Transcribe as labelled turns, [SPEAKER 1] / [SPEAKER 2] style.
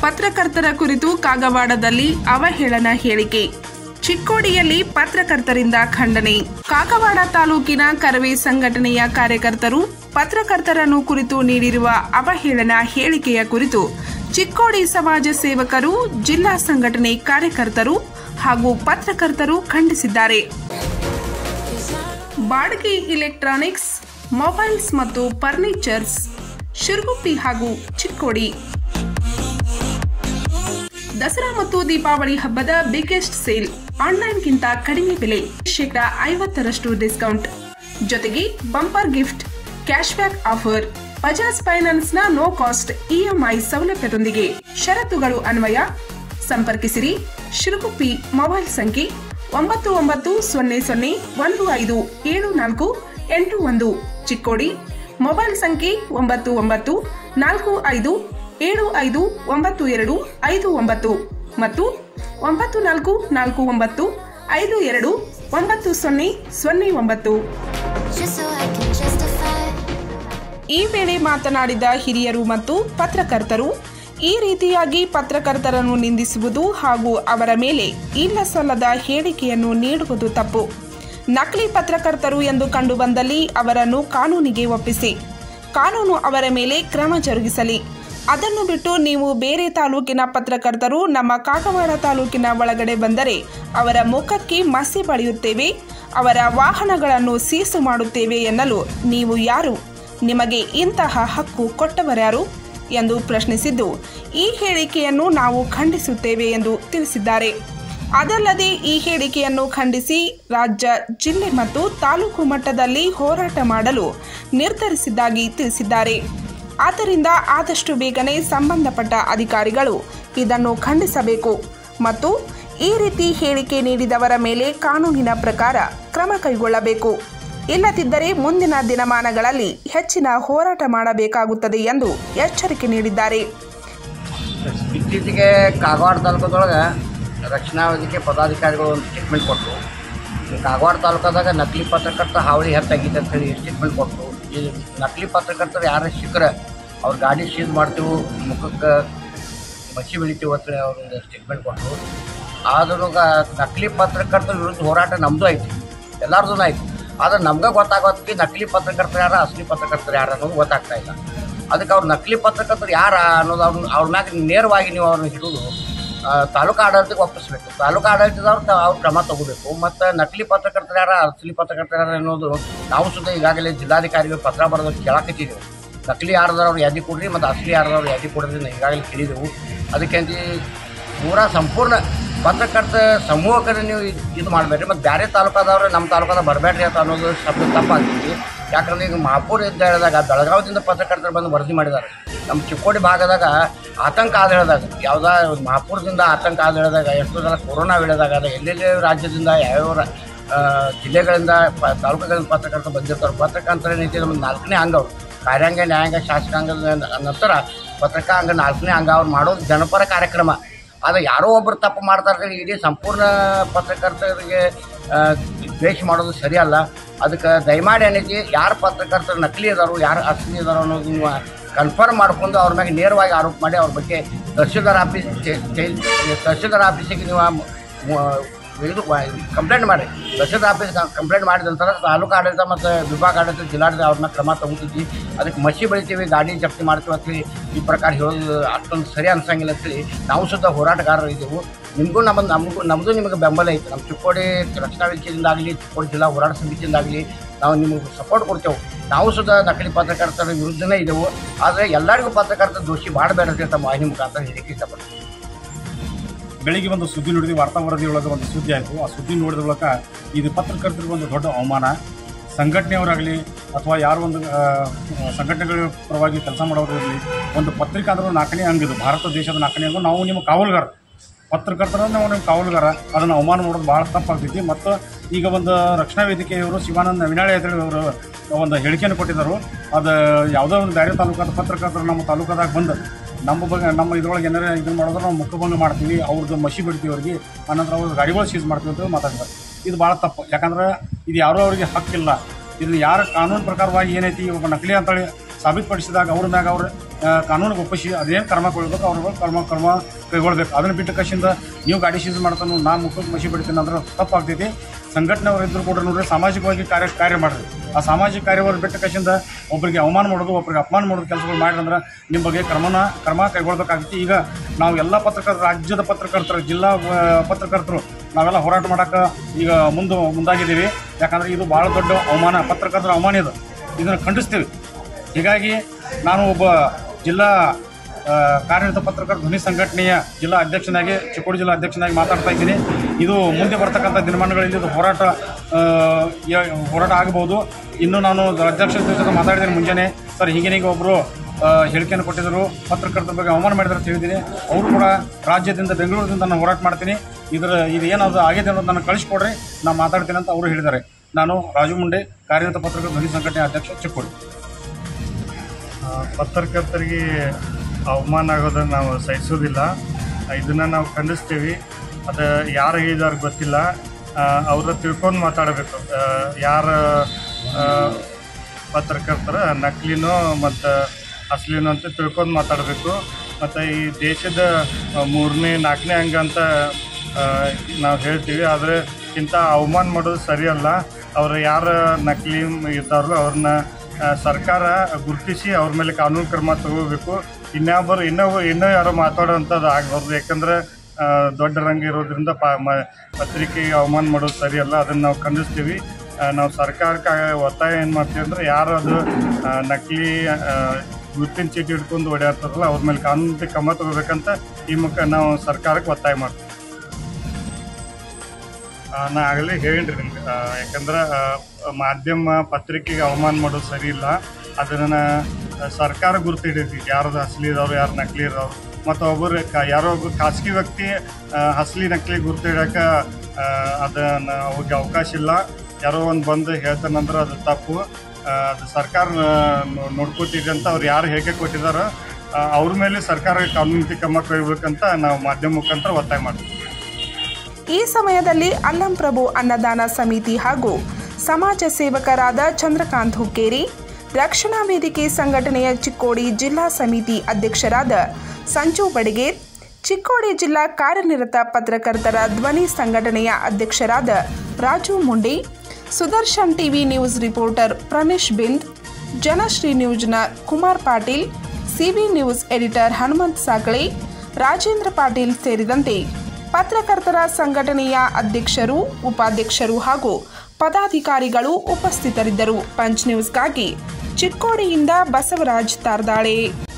[SPEAKER 1] ಪತ್ರಕರ್ತರ ಕುರಿತು ಕಾಗವಾಡದಲ್ಲಿ ಅವಹೇಳನ ಹೇಳಿಕೆ ಚಿಕ್ಕೋಡಿಯಲ್ಲಿ ಪತ್ರಕರ್ತರಿಂದ ಖಂಡನೆ ಕಾಗವಾಡ ತಾಲೂಕಿನ ಕರವೇ ಸಂಘಟನೆಯ ಕಾರ್ಯಕರ್ತರು ಪತ್ರಕರ್ತರನ್ನು ಕುರಿತು ನೀಡಿರುವ ಅವಹೇಳನ ಹೇಳಿಕೆಯ ಕುರಿತು ಚಿಕ್ಕೋಡಿ ಸಮಾಜ ಸೇವಕರು ಜಿಲ್ಲಾ ಸಂಘಟನೆ ಕಾರ್ಯಕರ್ತರು ಹಾಗೂ ಪತ್ರಕರ್ತರು ಖಂಡಿಸಿದ್ದಾರೆ ಬಾಡ್ಗೆ ಇಲೆಕ್ಟ್ರಾನಿಕ್ಸ್ ಮೊಬೈಲ್ಸ್ ಮತ್ತು ಫರ್ನಿಚರ್ಸ್ ಶಿರುಗುಪ್ಪಿ ಹಾಗೂ ಚಿಕ್ಕೋಡಿ ದಸರಾ ಮತ್ತು ದೀಪಾವಳಿ ಹಬ್ಬದ ಬಿಗ್ಗೆಸ್ಟ್ ಸೇಲ್ ಆನ್ಲೈನ್ಗಿಂತ ಕಡಿಮೆ ಬೆಲೆ ಶೇಕಡ ಐವತ್ತರಷ್ಟು ಡಿಸ್ಕೌಂಟ್ ಜೊತೆಗೆ bumper gift cash back offer Bajaj ಫೈನಾನ್ಸ್ನ ನೋ ಕಾಸ್ಟ್ ಇಎಂಐ ಸೌಲಭ್ಯದೊಂದಿಗೆ ಷರತ್ತುಗಳು ಅನ್ವಯ ಸಂಪರ್ಕಿಸಿರಿ ಶಿರುಗುಪ್ಪಿ ಮೊಬೈಲ್ ಸಂಖ್ಯೆ ಒಂಬತ್ತು ಒಂಬತ್ತು ಸೊನ್ನೆ ಸೊನ್ನೆ ಒಂದು ಐದು ಏಳು ನಾಲ್ಕು ಎಂಟು ಒಂದು ಚಿಕ್ಕೋಡಿ ಮೊಬೈಲ್ ಸಂಖ್ಯೆ ಒಂಬತ್ತು ಒಂಬತ್ತು ನಾಲ್ಕು ಐದು ಏಳು ಐದು ಒಂಬತ್ತು ಎರಡು ಐದು ಒಂಬತ್ತು ಮತ್ತು ಒಂಬತ್ತು ನಾಲ್ಕು ನಾಲ್ಕು ಒಂಬತ್ತು ಐದು ಎರಡು ಒಂಬತ್ತು ಸೊನ್ನೆ ಸೊನ್ನೆ ಒಂಬತ್ತು
[SPEAKER 2] just so I can justify.
[SPEAKER 1] ಈ ವೇಳೆ ಮಾತನಾಡಿದ ಹಿರಿಯರು ಮತ್ತು ಪತ್ರಕರ್ತರು ಈ ರೀತಿಯಾಗಿ ಪತ್ರಕರ್ತರನ್ನು ನಿಂದಿಸುವುದು ಹಾಗೂ ಅವರ ಮೇಲೆ ಇಲ್ಲ ಸಲ್ಲದ ಹೇಳಿಕೆಯನ್ನು ನೀಡುವುದು ತಪ್ಪು ನಕಲಿ ಪತ್ರಕರ್ತರು ಎಂದು ಕಂಡುಬಂದಲ್ಲಿ ಅವರನ್ನು ಕಾನೂನಿಗೆ ಒಪ್ಪಿಸಿ ಕಾನೂನು ಅವರ ಮೇಲೆ ಕ್ರಮ ಜರುಗಿಸಲಿ ಅದನ್ನು ಬಿಟ್ಟು ನೀವು ಬೇರೆ ತಾಲೂಕಿನ ಪತ್ರಕರ್ತರು ನಮ್ಮ ಕಾಗವಾಡ ತಾಲೂಕಿನ ಒಳಗಡೆ ಬಂದರೆ ಅವರ ಮುಖಕ್ಕೆ ಮಸಿ ಬಳಿಯುತ್ತೇವೆ ಅವರ ವಾಹನಗಳನ್ನು ಸೀಸು ಮಾಡುತ್ತೇವೆ ಎನ್ನಲು ನೀವು ಯಾರು ನಿಮಗೆ ಇಂತಹ ಹಕ್ಕು ಕೊಟ್ಟವರ್ಯಾರು ಎಂದು ಪ್ರಶ್ನಿಸಿದ್ದು ಈ ಹೇಳಿಕೆಯನ್ನು ನಾವು ಖಂಡಿಸುತ್ತೇವೆ ಎಂದು ತಿಳಿಸಿದ್ದಾರೆ ಅದಲ್ಲದೆ ಈ ಹೇಳಿಕೆಯನ್ನು ಖಂಡಿಸಿ ರಾಜ್ಯ ಜಿಲ್ಲೆ ಮತ್ತು ತಾಲೂಕು ಮಟ್ಟದಲ್ಲಿ ಹೋರಾಟ ಮಾಡಲು ನಿರ್ಧರಿಸಿದ್ದಾಗಿ ತಿಳಿಸಿದ್ದಾರೆ ಆದ್ದರಿಂದ ಆದಷ್ಟು ಬೇಗನೆ ಸಂಬಂಧಪಟ್ಟ ಅಧಿಕಾರಿಗಳು ಇದನ್ನು ಖಂಡಿಸಬೇಕು ಮತ್ತು ಈ ರೀತಿ ಹೇಳಿಕೆ ನೀಡಿದವರ ಮೇಲೆ ಕಾನೂನಿನ ಪ್ರಕಾರ ಕ್ರಮ ಕೈಗೊಳ್ಳಬೇಕು ಇಲ್ಲದಿದ್ದರೆ ಮುಂದಿನ ದಿನಮಾನಗಳಲ್ಲಿ ಹೆಚ್ಚಿನ ಹೋರಾಟ ಮಾಡಬೇಕಾಗುತ್ತದೆ ಎಂದು ಎಚ್ಚರಿಕೆ ನೀಡಿದ್ದಾರೆ
[SPEAKER 3] ಇತ್ತೀಚೆಗೆ ಕಾಗವಾಡ ತಾಲೂಕದೊಳಗೆ ರಕ್ಷಣಾ ವೇದಿಕೆ ಪದಾಧಿಕಾರಿಗಳು ಒಂದು ಸ್ಟೇಟ್ಮೆಂಟ್ ಕೊಟ್ಟರು ಕಾಗವಾಡ ತಾಲೂಕದಾಗ ನಕಲಿ ಪತ್ರಕರ್ತ ಹಾವಳಿ ಹೆಚ್ಚಾಗಿದೆ ಅಂತ ಹೇಳಿ ಸ್ಟೇಟ್ಮೆಂಟ್ ಕೊಟ್ಟರು ಈ ನಕಲಿ ಪತ್ರಕರ್ತರು ಯಾರು ಸಿಕ್ಕರೆ ಅವ್ರ ಗಾಡಿ ಸೀಸ್ ಮಾಡ್ತೀವಿ ಮುಖಕ್ಕೆ ಮಸಿ ಬೆಳಿತೀವಿ ಅಂತ ಹೇಳಿ ಅವ್ರು ಒಂದು ಸ್ಟೇಟ್ಮೆಂಟ್ ಕೊಟ್ಟರು ಆದ್ರೂ ನಕಲಿ ಪತ್ರಕರ್ತರ ವಿರುದ್ಧ ಹೋರಾಟ ನಮ್ಮದು ಐತಿ ಎಲ್ಲರದೂ ಆಯ್ತು ಆದ್ರೆ ನಮ್ಗೆ ಗೊತ್ತಾಗೋದಕ್ಕೆ ನಕಲಿ ಪತ್ರಕರ್ತರು ಯಾರ ಅಸಲಿ ಪತ್ರಕರ್ತರು ಯಾರು ಅನ್ನೋದು ಗೊತ್ತಾಗ್ತಾ ಇಲ್ಲ ಅದಕ್ಕೆ ಅವ್ರು ನಕಲಿ ಪತ್ರಕರ್ತರು ಯಾರ ಅನ್ನೋದು ಅವ್ರನ್ನ ಅವ್ರ ಮ್ಯಾಗ ನೇರವಾಗಿ ನೀವು ಅವ್ರನ್ನ ಹಿಡಿದು ಆ, ತಾಲೂಕು ಆಡಳಿತಕ್ಕೆ ಒಪ್ಪಿಸ್ಬೇಕು ತಾಲೂಕು ಆಡಳಿತದವ್ರು ತ- ಅವ್ರು ಕ್ರಮ ತಗೋಬೇಕು ಮತ್ತು ನಕಲಿ ಪತ್ರಕರ್ತರು ಯಾರ ಅಸಲಿ ಪತ್ರಕರ್ತರು ಯಾರ ಅನ್ನೋದು ನಾವು ಸುದ್ದ ಈಗಾಗಲೇ ಜಿಲ್ಲಾಧಿಕಾರಿಗಳು ಪತ್ರ ಬರೆದು ಕೇಳಾಕತ್ತಿದ್ದೆವು ನಕಲಿ ಯಾರ್ದಾರು ಯಾದಿ ಕೊಡ್ರಿ ಮತ್ತು ಅಸಲಿ ಯಾರ್ದಾರು ಯಾದಿ ಕೊಡ್ರಿ ನಾವು ಈಗಾಗಲೇ ಕೇಳಿದೆವು ಅದಕ್ಕೆ ಅಂತ ಪೂರಾ ಸಂಪೂರ್ಣ ಪತ್ರಕರ್ತ ಸಮೂಹಕ್ಕೆ ನೀವು ಇದ್- ಇದು ಮಾಡಬೇಡ್ರಿ ಮತ್ತು ಬೇರೆ ತಾಲೂಕಾದವ್ರು ನಮ್ಮ ತಾಲೂಕಾದ ಬರಬೇಡ್ರಿ ಅಂತ ಅನ್ನೋದು ಶಬ್ದ ತಪ್ಪಾಗ್ತೈತಿ ಯಾಕಂದ್ರೆ ಈಗ ಮಹಾಪುರ ಇದ್ದ ಹೇಳಿದಾಗ ಬೆಳಗಾವದಿಂದ ಪತ್ರಕರ್ತರು ಬಂದು ವರದಿ ಮಾಡಿದ್ದಾರೆ ನಮ್ಮ ಚಿಕ್ಕೋಡಿ ಭಾಗದಾಗ ಆತಂಕ ಆದ ಹೇಳಿದಾಗ ಯಾವುದಾ ಮಹಾಪುರದಿಂದ ಆತಂಕ ಆದ ಹೇಳಿದಾಗ ಎಷ್ಟೋ ಸಲ ಕೊರೋನಾ ವೇಳೆದಾಗ ಅದ ಎಲ್ಲೆಲ್ಲಿ ರಾಜ್ಯದಿಂದ ಯಾವ್ಯಾವ ರಾ- ಆ, ಜಿಲ್ಲೆಗಳಿಂದ ಪ ತಾಲೂಕುಗಳಿಂದ ಪತ್ರಕರ್ತರು ಬಂದಿರ್ತಾರೆ ಪತ್ರಕರ್ತರ ನೀತಿ ನಮ್ಮ ನಾಲ್ಕನೇ ಅಂಗ ಅವ್ರು ಕಾರ್ಯಾಂಗ ನ್ಯಾಯಾಂಗ ಶಾಸಕಾಂಗದ ನಂತರ ಪತ್ರಿಕಾಂಗ ನಾಲ್ಕನೇ ಅಂಗ ಅವ್ರು ಮಾಡೋದು ಜನಪರ ಕಾರ್ಯಕ್ರಮ ಆದರೆ ಯಾರೋ ಒಬ್ಬರು ತಪ್ಪು ಮಾಡ್ತಾರೆ ಇಡೀ ಸಂಪೂರ್ಣ ಪತ್ರಕರ್ತರಿಗೆ ಆ, ದ್ವೇಷ ಮಾಡೋದು ಸರಿಯಲ್ಲ ಅದಕ್ಕೆ ದಯಮಾಡಿ ಏನೈತಿ ಯಾರು ಪತ್ರಕರ್ತರು ನಕಲಿ ಅದಾರು ಯಾರು ಅಸಲಿ ಅದಾರು ಅನ್ನೋದು ನೀವು ಕನ್ಫರ್ಮ್ ಮಾಡ್ಕೊಂಡು ಅವ್ರ ಮ್ಯಾಗೆ ನೇರವಾಗಿ ಆರೋಪ ಮಾಡಿ ಅವ್ರ ಬಗ್ಗೆ ತಹಶೀಲ್ದಾರ್ ಆಫೀಸ್ ಜೈ- ಜೈ- ತಹಶೀಲ್ದಾರ್ ಆಫೀಸಿಗೆ ನೀವು ಮ- ಮ- ಇದು ಕಂಪ್ಲೇಂಟ್ ಮಾಡಿ ತಹಶೀಲ್ದಾರ್ ಆಫೀಸ್ ಕಂಪ್ಲೇಂಟ್ ಮಾಡಿದ ನಂತರ ತಾಲೂಕು ಆಡಳಿತ ಮತ್ತು ವಿಭಾಗ ಆಡಳಿತ ಜಿಲ್ಲಾಡಳಿತ ಅವ್ರನ್ನ ಕ್ರಮ ತಗೋತೀವಿ ಅದಕ್ಕೆ ಮಸಿ ಬೆಳಿತೀವಿ ಗಾಡಿ ಜಪ್ತಿ ಮಾಡ್ತೀವಿ ಅಂತೇಳಿ ಈ ಪ್ರಕಾರ ಹೇಳೋದು ಅಷ್ಟೊಂದು ಸರಿ ಅನ್ಸಂಗಿಲ್ಲ ಅಂತೇಳಿ ನಾವು ಸುದ್ದ ಹೋರಾಟಗಾರರು ಇದ್ದೆವು ನಿಮಗೂ ನಮ್ಮ ನಮಗೂ ನಮ್ಮದು ನಿಮಗೆ ಬೆಂಬಲ ಐತೆ ನಮ್ಮ ಚಿಕ್ಕೋಡಿ ರಕ್ಷಣಾ ವೇದಿಕೆಯಿಂದ ಆಗಲಿ ಚಿಕ್ಕೋಡಿ ಜಿಲ್ಲಾ ಹೋರಾಟ ಸಮಿತಿಯಿಂದ ಆಗಲಿ ನಾವು ನಿಮಗೆ ಸಪೋರ್ಟ್ ಕೊಡ್ತೇವೆ ನಾವು ಸುದ್ದ ನಕಲಿ ಪತ್ರಕರ್ತರ ವಿರುದ್ಧನೇ ಇದ್ದೆವು ಆದರೆ ಎಲ್ಲರಿಗೂ ಪತ್ರಕರ್ತ ದೋಷಿ ಮಾಡಬೇಡ ಅಂತ ತಮ್ಮ ವಾಹಿನಿ ಮುಖಾಂತರ ಹೇಳಿಕೆ ಇಷ್ಟಪಡ್ತೀವಿ
[SPEAKER 4] ಬೆಳಿಗ್ಗೆ ಒಂದು ಸುದ್ದಿ ನೋಡಿದ್ವಿ ವಾರ್ತಾ ವರದಿ ಒಳಗೆ ಒಂದು ಸುದ್ದಿ ಆಯಿತು ಆ ಸುದ್ದಿ ನೋಡಿದ ಬಳಿಕ ಇದು ಪತ್ರಕರ್ತರಿಗೆ ಒಂದು ದೊಡ್ಡ ಅವಮಾನ ಸಂಘಟನೆಯವರಾಗಲಿ ಅಥವಾ ಯಾರು ಒಂದು ಆ, ಸಂಘಟನೆಗಳ ಪರವಾಗಿ ಕೆಲಸ ಮಾಡೋರು ಇರಲಿ ಒಂದು ಪತ್ರಿಕಾ ಅಂದ್ರೆ ನಾಲ್ಕನೇ ಅಂಗಿದು ಭಾರತ ದೇಶದ ನಾಲ್ಕನೇ ಅಂಗ ನಾವು ನಿಮ್ಮ ಕಾವಲುಗಾರ ಪತ್ರಕರ್ತರ ನಾವು ನಿಮ್ಮ ಕಾವಲುಗಾರ ಅದನ್ನು ಅವಮಾನ ಮಾಡೋದು ಭಾಳ ತಪ್ಪಾಗ್ತೈತಿ ಮತ್ತು ಈಗ ಒಂದು ರಕ್ಷಣಾ ವೇದಿಕೆಯವರು ಶಿವಾನಂದ ನವಿನಾಳೆ ಅಂತೇಳಿ ಅವರು ಒಂದು ಹೇಳಿಕೆಯನ್ನು ಕೊಟ್ಟಿದ್ದರು ಅದು ಯಾವುದೋ ಒಂದು ಬೇರೆ ತಾಲೂಕಾದ ಪತ್ರಕರ್ತರು ನಮ್ಮ ತಾಲೂಕದಾಗ ಬಂದು ನಮ್ಮ ಬಗ್ಗೆ ನಮ್ಮ ಇದ್ರೊಳಗೆ ಏನಾರ ಇದನ್ನು ಮಾಡಿದ್ರೆ ನಾವು ಮುಖಭಂಗ ಮಾಡ್ತೀವಿ ಅವ್ರದ್ದು ಮಸಿ ಬಿಡ್ತೀವಿ ಅವ್ರಿಗೆ ಆನಂತರ ಅವ್ರ ಗಾಡಿಗಳು ಸೀಸ್ ಮಾಡ್ತೀವಿ ಅಂತ ಮಾತಾಡ್ತಾರೆ ಇದು ಭಾಳ ತಪ್ಪು ಯಾಕಂದ್ರೆ ಇದು ಯಾರೂ ಅವರಿಗೆ ಹಕ್ಕಿಲ್ಲ ಇದನ್ನು ಯಾರ ಕಾನೂನು ಪ್ರಕಾರವಾಗಿ ಏನೈತಿ ಒಬ್ಬ ನಕಲಿ ಅಂತೇಳಿ ಸಾಬೀತುಪಡಿಸಿದಾಗ ಅವ್ರ ಮ್ಯಾಗ ಅವ್ರ ಆ, ಕಾನೂನಿಗೆ ಒಪ್ಪಿಸಿ ಅದೇನು ಕ್ರಮ ಕೊಡ್ಬೇಕು ಅವ್ರ ಮೇಲೆ ಕ್ರಮ ಕ್ರಮ ಕೈಗೊಳ್ಬೇಕು ಅದನ್ನು ಬಿಟ್ಟು ಕಶಿಂದ ನೀವು ಗಾಡಿ ಸೀಸ್ ಮಾಡ್ತಾನು ನಾ ಮುಖಕ್ಕೆ ಮಸಿ ಬಿಡ್ತೀನಿ ಅಂದ್ರೆ ತಪ್ಪಾಗ್ತೈತಿ ಸಂಘಟನೆಯವರು ಇದ್ರು ಕೂಡ ನೋಡ್ರಿ ಸಾಮಾಜಿಕವಾಗಿ ಕಾರ್ಯ ಕಾರ್ಯ ಮಾಡ್ರಿ ಆ ಸಾಮಾಜಿಕ ಕಾರ್ಯವರು ಬಿಟ್ಟು ಕಶಿಂದ ಒಬ್ಬರಿಗೆ ಅವಮಾನ ಮಾಡೋದು ಒಬ್ಬರಿಗೆ ಅಪಮಾನ ಮಾಡೋದು ಕೆಲಸಗಳು ಮಾಡಿದ್ರೆ ನಿಮ್ಮ ಬಗ್ಗೆ ಕ್ರಮನ ಕ್ರಮ ಕೈಗೊಳ್ಬೇಕಾಗ್ತಿ ಈಗ ನಾವು ಎಲ್ಲ ಪತ್ರಕರ್ತರು ರಾಜ್ಯದ ಪತ್ರಕರ್ತರು ಜಿಲ್ಲಾ ಆ, ಪತ್ರಕರ್ತರು ನಾವೆಲ್ಲ ಹೋರಾಟ ಮಾಡೋಕೆ ಈಗ ಮುಂದೆ ಮುಂದಾಗಿದ್ದೀವಿ ಯಾಕಂದರೆ ಇದು ಭಾಳ ದೊಡ್ಡ ಅವಮಾನ ಪತ್ರಕರ್ತರ ಅವಮಾನ ಇದು ಇದನ್ನು ಖಂಡಿಸ್ತೀವಿ ಹೀಗಾಗಿ ನಾನು ಒಬ್ಬ ಜಿಲ್ಲಾ ಆ, ಕಾರ್ಯನಿರತ ಪತ್ರಕರ್ತ ಧ್ವನಿ ಸಂಘಟನೆಯ ಜಿಲ್ಲಾ ಅಧ್ಯಕ್ಷನಾಗಿ ಚಿಕ್ಕೋಡಿ ಜಿಲ್ಲಾ ಅಧ್ಯಕ್ಷನಾಗಿ ಮಾತಾಡ್ತಾ ಇದ್ದೀನಿ ಇದು ಮುಂದೆ ಬರ್ತಕ್ಕಂಥ ದಿನಮಾನಗಳಲ್ಲಿ ಇದು ಹೋರಾಟ ಆ, ಯ- ಹೋರಾಟ ಆಗಬಹುದು ಇನ್ನು ನಾನು ಅಧ್ಯಕ್ಷರ ಜೊತೆ ಮಾತಾಡಿದ್ದೀನಿ ಮುಂಜಾನೆ ಸರ್ ಹೀಗೇನೀಗ ಒಬ್ಬರು ಹೇಳಿಕೆಯನ್ನು ಕೊಟ್ಟಿದ್ದರು ಪತ್ರಕರ್ತರ ಬಗ್ಗೆ ಅವಮಾನ ಮಾಡಿದ್ರು ಅಂತ ಹೇಳಿದ್ದೀನಿ ಅವರು ಕೂಡ ರಾಜ್ಯದಿಂದ ಬೆಂಗಳೂರಿನಿಂದ ನಾನು ಹೋರಾಟ ಮಾಡ್ತೀನಿ ಇದರ ಇದು ಏನಾದ್ರು ಆಗಿದೆ ಅನ್ನೋದು ನಾನು ಕಳಿಸ್ಕೊಡ್ರಿ ನಾನು ಮಾತಾಡ್ತೀನಿ ಅಂತ ಅವರು ಹೇಳಿದ್ದಾರೆ ನಾನು ರಾಜು ಮುಂಡೆ ಕಾರ್ಯನಿರತ ಪತ್ರಕರ್ತ ಧ್ವನಿ ಸಂಘಟನೆ ಅಧ್ಯಕ್ಷ ಚಿಕ್ಕೋಡಿ
[SPEAKER 5] ಆ, ಪತ್ರಕರ್ತರಿಗೆ ಅವಮಾನ ಆಗೋದನ್ನು ನಾವು ಸಹಿಸೋದಿಲ್ಲ ಇದನ್ನು ನಾವು ಖಂಡಿಸ್ತೀವಿ ಅದು ಯಾರು ಹೇಳಿದಾರ ಗೊತ್ತಿಲ್ಲ ಅವ್ರ ತಿಳ್ಕೊಂಡು ಮಾತಾಡಬೇಕು ಯಾರ ಆ, ಪತ್ರಕರ್ತರ ನಕಲಿನೋ ಮತ್ತು ಅಸಲಿನೋ ಅಂತ ತಿಳ್ಕೊಂಡು ಮಾತಾಡಬೇಕು ಮತ್ತು ಈ ದೇಶದ ಆ, ಮೂರನೇ ನಾಲ್ಕನೇ ಅಂಗ ಅಂತ ನಾವು ಹೇಳ್ತೀವಿ ಆದರೆ ಇಂಥ ಅವಮಾನ ಮಾಡೋದು ಸರಿಯಲ್ಲ ಅವರು ಯಾರ ನಕಲಿ ಇದ್ದಾರೋ ಅವ್ರನ್ನ ಆ, ಸರ್ಕಾರ ಗುರುತಿಸಿ ಅವ್ರ ಮೇಲೆ ಕಾನೂನು ಕ್ರಮ ತಗೋಬೇಕು ಇನ್ಯಾಬ್ಬರು ಇನ್ನೂ ಇನ್ನೂ ಯಾರೋ ಮಾತಾಡೋವಂಥದ್ದು ಆಗಬಾರ್ದು ಯಾಕಂದ್ರೆ ಆ, ದೊಡ್ಡ ರಂಗ ಇರೋದ್ರಿಂದ ಪ ಮ- ಪತ್ರಿಕೆಗೆ ಅವಮಾನ ಮಾಡೋದು ಸರಿಯಲ್ಲ ಅದನ್ನು ನಾವು ಖಂಡಿಸ್ತೀವಿ ಆ, ನಾವು ಸರ್ಕಾರಕ್ಕೆ ಒತ್ತಾಯ ಏನು ಮಾಡ್ತೀವಿ ಅಂದರೆ ಯಾರು ಅದು ಆ, ನಕಲಿ ಆ, ಗುರುತಿನ ಚೀಟಿ ಹಿಡ್ಕೊಂಡು ಓಡಾಡ್ತಾರಲ್ಲ ಅವ್ರ ಮೇಲೆ ಕಾನೂನು ಕ್ರಮ ತಗೋಬೇಕಂತ ಈ ಮುಖ ನಾವು ಸರ್ಕಾರಕ್ಕೆ ಒತ್ತಾಯ ಮಾಡ್ತೀವಿ ಆ, ನಾ ಆಗಲೇ ಹೇಳಿನ್ರಿ ನಿಮ್ಗೆ ಆ, ಯಾಕಂದ್ರೆ ಆ, ಮಾಧ್ಯಮ ಪತ್ರಿಕೆಗೆ ಅವಮಾನ ಮಾಡೋದು ಸರಿ ಇಲ್ಲ ಅದನ್ನು ಸರ್ಕಾರ ಗುರುತು ಹಿಡಿತೈತಿ ಯಾರದು ಅಸಲಿ ಇದಾವ್ರು ಯಾರು ನಕಲಿ ಇದಾವ್ರು ಮತ್ತು ಒಬ್ಬರು ಕ ಯಾರೋ ಒಬ್ಬರು ಖಾಸಗಿ ವ್ಯಕ್ತಿ ಆ, ಅಸಲಿ ನಕಲಿ ಗುರುತು ಹಿಡಕ್ಕೆ ಅದನ್ನು ಅವ್ರಿಗೆ ಅವಕಾಶ ಇಲ್ಲ ಯಾರೋ ಒಂದು ಬಂದು ಹೇಳ್ತಾನಂದ್ರೆ ಅದು ತಪ್ಪು ಆ, ಅದು ಸರ್ಕಾರ ನೋ- ನೋಡ್ಕೋತಿದೆ ಅಂತ ಅವ್ರು ಯಾರು ಹೇಳಿಕೆ ಕೊಟ್ಟಿದ್ದಾರೋ ಆ, ಅವ್ರ ಮೇಲೆ ಸರ್ಕಾರ ಕಾನೂನು ಕ್ರಮ ಕೈಗೊಳ್ಬೇಕಂತ ನಾವು ಮಾಧ್ಯಮ ಮುಖಾಂತರ ಒತ್ತಾಯ ಮಾಡ್ತೀವಿ
[SPEAKER 1] ಈ ಸಮಯದಲ್ಲಿ ಅಲ್ಲಂ ಪ್ರಭು ಅನ್ನದಾನ ಸಮಿತಿ ಹಾಗೂ ಸಮಾಜ ಸೇವಕರಾದ ಚಂದ್ರಕಾಂತ್ ಹುಕ್ಕೇರಿ ರಕ್ಷಣಾ ವೇದಿಕೆ ಸಂಘಟನೆಯ ಚಿಕ್ಕೋಡಿ ಜಿಲ್ಲಾ ಸಮಿತಿ ಅಧ್ಯಕ್ಷರಾದ ಸಂಜು ಬಡಿಗೇರ್ ಚಿಕ್ಕೋಡಿ ಜಿಲ್ಲಾ ಕಾರ್ಯನಿರತ ಪತ್ರಕರ್ತರ ಧ್ವನಿ ಸಂಘಟನೆಯ ಅಧ್ಯಕ್ಷರಾದ Raju Mundi Sudarshan TV news reporter Pramesh Bind Janashree ನ್ಯೂಸ್ನ Kumar Patil CB news editor Hanumanth Sakale Rajendra Patil ಸೇರಿದಂತೆ ಪತ್ರಕರ್ತರ ಸಂಘಟನೆಯ ಅಧ್ಯಕ್ಷರು ಉಪಾಧ್ಯಕ್ಷರು ಹಾಗೂ ಪದಾಧಿಕಾರಿಗಳು ಉಪಸ್ಥಿತರಿದ್ದರು ಪಂಚ್ ನ್ಯೂಸ್ಗಾಗಿ ಚಿಕ್ಕೋಡಿಯಿಂದ ಬಸವರಾಜ್ ತಾರ್ದಾಳೆ